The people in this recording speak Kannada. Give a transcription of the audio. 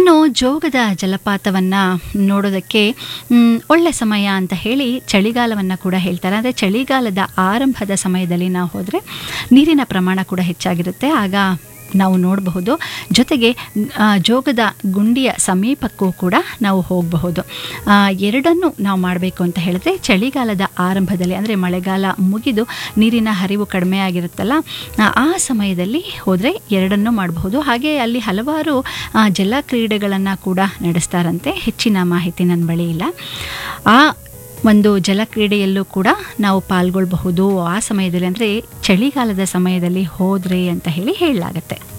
ಇನ್ನು ಜೋಗದ ಜಲಪಾತವನ್ನು ನೋಡೋದಕ್ಕೆ ಮ್, ಒಳ್ಳೆ ಸಮಯ ಅಂತ ಹೇಳಿ ಚಳಿಗಾಲವನ್ನು ಕೂಡ ಹೇಳ್ತಾರೆ ಅಂದರೆ ಚಳಿಗಾಲದ ಆರಂಭದ ಸಮಯದಲ್ಲಿ ನಾವು ಹೋದರೆ ನೀರಿನ ಪ್ರಮಾಣ ಕೂಡ ಹೆಚ್ಚಾಗಿರುತ್ತೆ ಆಗ ನಾವು ನೋಡಬಹುದು ಜೊತೆಗೆ ಆ, ಜೋಗದ ಗುಂಡಿಯ ಸಮೀಪಕ್ಕೂ ಕೂಡ ನಾವು ಹೋಗಬಹುದು ಆ, ಎರಡನ್ನೂ ನಾವು ಮಾಡಬೇಕು ಅಂತ ಹೇಳಿದ್ರೆ ಚಳಿಗಾಲದ ಆರಂಭದಲ್ಲಿ ಅಂದರೆ ಮಳೆಗಾಲ ಮುಗಿದು ನೀರಿನ ಹರಿವು ಕಡಿಮೆ ಆಗಿರುತ್ತಲ್ಲ ಆ, ಆ ಸಮಯದಲ್ಲಿ ಹೋದರೆ ಎರಡನ್ನೂ ಮಾಡಬಹುದು ಹಾಗೆ ಅಲ್ಲಿ ಹಲವಾರು ಆ, ಜಲ ಕ್ರೀಡೆಗಳನ್ನು ಕೂಡ ನಡೆಸ್ತಾರಂತೆ ಹೆಚ್ಚಿನ ಮಾಹಿತಿ ನನ್ನ ಬಳಿ ಇಲ್ಲ ಆ ಒಂದು ಜಲಕ್ರೀಡೆಯಲ್ಲೂ ಕೂಡ ನಾವು ಪಾಲ್ಗೊಳ್ಬಹುದು ಆ ಸಮಯದಲ್ಲಿ ಅಂದರೆ ಚಳಿಗಾಲದ ಸಮಯದಲ್ಲಿ ಹೋದ್ರೆ ಅಂತ ಹೇಳಿ ಹೇಳಲಾಗತ್ತೆ